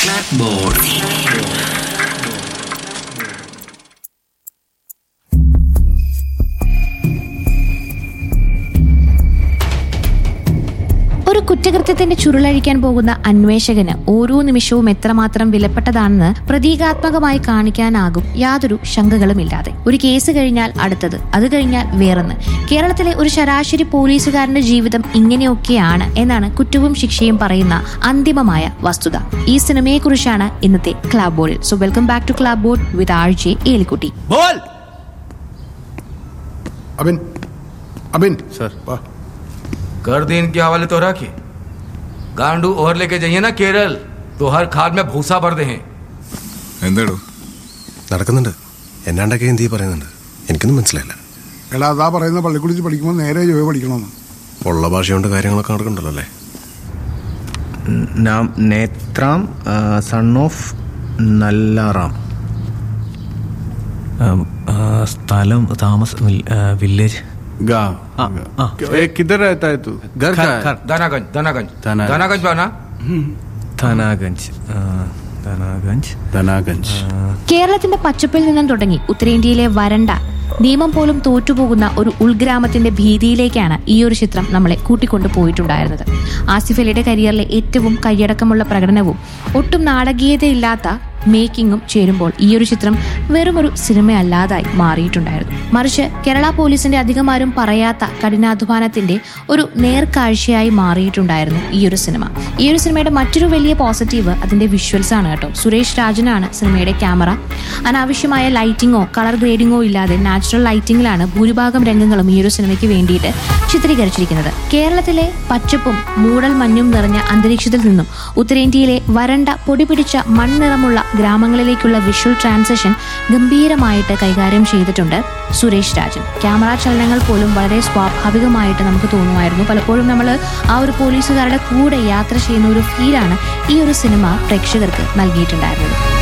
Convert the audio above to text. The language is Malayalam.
Clapboard. ഒരു കുറ്റകൃത്യത്തിന്റെ ചുരുളഴിക്കാൻ പോകുന്ന അന്വേഷകന് ഓരോ നിമിഷവും എത്രമാത്രം വിലപ്പെട്ടതാണെന്ന് പ്രതീകാത്മകമായി കാണിക്കാനാകും യാതൊരു ശങ്കകളുമില്ലാതെ ഒരു കേസ് കഴിഞ്ഞാൽ അടുത്തത് അത് കഴിഞ്ഞാൽ വേറൊന്ന് കേരളത്തിലെ ഒരു ശരാശരി പോലീസുകാരന്റെ ജീവിതം ഇങ്ങനെയൊക്കെയാണ് എന്നാണ് കുറ്റവും ശിക്ഷയും പറയുന്ന അന്തിമമായ വസ്തുത ഈ സിനിമയെക്കുറിച്ചാണ് ഇന്നത്തെ ക്ലാബ് ബോർഡിൽ so welcome back to clapboard with R J Elikkutty बोल अबिन अबिन सर। वाह कर दिन के हवाले तो रखे गांडू और लेके जाइए ना केरल तो हर खाल में भूसा भर दे हैं എന്താടോ നടക്കുന്നുണ്ട് എന്നാണ്ടൊക്കെ ഹിന്ദി പറയുന്നുണ്ട് എനിക്കൊന്നും മനസ്സിലായില്ല എടാ അതാ പറയുന്ന പള്ളിക്കുടിച്ച് പഠിക്കുമ്പോൾ നേരെ ജോയ പഠിക്കണമെന്ന് ഉള്ള ഭാഷ കൊണ്ട് കാര്യങ്ങളൊക്കെ നടക്കണ്ടല്ലോ അല്ലേ നാം നേത്രാം സൺ ഓഫ് നല്ലാറാം സ്ഥലം താമസ വില്ലേജ് गाँव आ। ए, किधर रहता है तू घर का है? दानागंज दानागंज दानागंज। दानागंज पाना ധനാഗഞ്ച് ധനാഗഞ്ച് धनागंज കേരളത്തിന്റെ പച്ചപ്പിൽ നിന്നും തുടങ്ങി ഉത്തരേന്ത്യയിലെ വരണ്ട നിയമം പോലും തോറ്റുപോകുന്ന ഒരു ഉൾഗ്രാമത്തിന്റെ ഭീതിയിലേക്കാണ് ഈ ഒരു ചിത്രം നമ്മളെ കൂട്ടിക്കൊണ്ടു പോയിട്ടുണ്ടായിരുന്നത് ആസിഫ് അലിയുടെ കരിയറിലെ ഏറ്റവും കൈയടക്കമുള്ള പ്രകടനവും ഒട്ടും നാടകീയതയില്ലാത്ത മേക്കിങ്ങും ചേരുമ്പോൾ ഈ ഒരു ചിത്രം വെറുമൊരു സിനിമയല്ലാതായി മാറിയിട്ടുണ്ടായിരുന്നു മറിച്ച് കേരള പോലീസിന്റെ അധികമാരും പറയാത്ത കഠിനാധ്വാനത്തിന്റെ ഒരു നേർക്കാഴ്ചയായി മാറിയിട്ടുണ്ടായിരുന്നു ഈ ഒരു സിനിമ ഈ ഒരു സിനിമയുടെ മറ്റൊരു വലിയ പോസിറ്റീവ് അതിന്റെ വിഷ്വൽസ് ആണ് കേട്ടോ സുരേഷ് രാജനാണ് സിനിമയുടെ ക്യാമറ അനാവശ്യമായ ലൈറ്റിങ്ങോ കളർ ഗ്രേഡിങ്ങോ ഇല്ലാതെ നാച്ചുറൽ ലൈറ്റിംഗിലാണ് ഭൂരിഭാഗം രംഗങ്ങളും ഈ ഒരു സിനിമയ്ക്ക് വേണ്ടിയിട്ട് ചിത്രീകരിച്ചിരിക്കുന്നത് കേരളത്തിലെ പച്ചപ്പും മൂടൽ മഞ്ഞും നിറഞ്ഞ അന്തരീക്ഷത്തിൽ നിന്നും ഉത്തരേന്ത്യയിലെ വരണ്ട പൊടിപിടിച്ച മൺനിറമുള്ള ഗ്രാമങ്ങളിലേക്കുള്ള വിഷ്വൽ ട്രാൻസിഷൻ ഗംഭീരമായിട്ട് കൈകാര്യം ചെയ്തിട്ടുണ്ട് സുരേഷ് രാജൻ ക്യാമറ ചലനങ്ങൾ പോലും വളരെ സ്വാഭാവികമായിട്ട് നമുക്ക് തോന്നുമായിരുന്നു പലപ്പോഴും നമ്മൾ ആ ഒരു പോലീസുകാരുടെ കൂടെ യാത്ര ചെയ്യുന്ന ഒരു ഫീലാണ് ഈ ഒരു സിനിമ പ്രേക്ഷകർക്ക് നൽകിയിട്ടുണ്ടായിരുന്നത്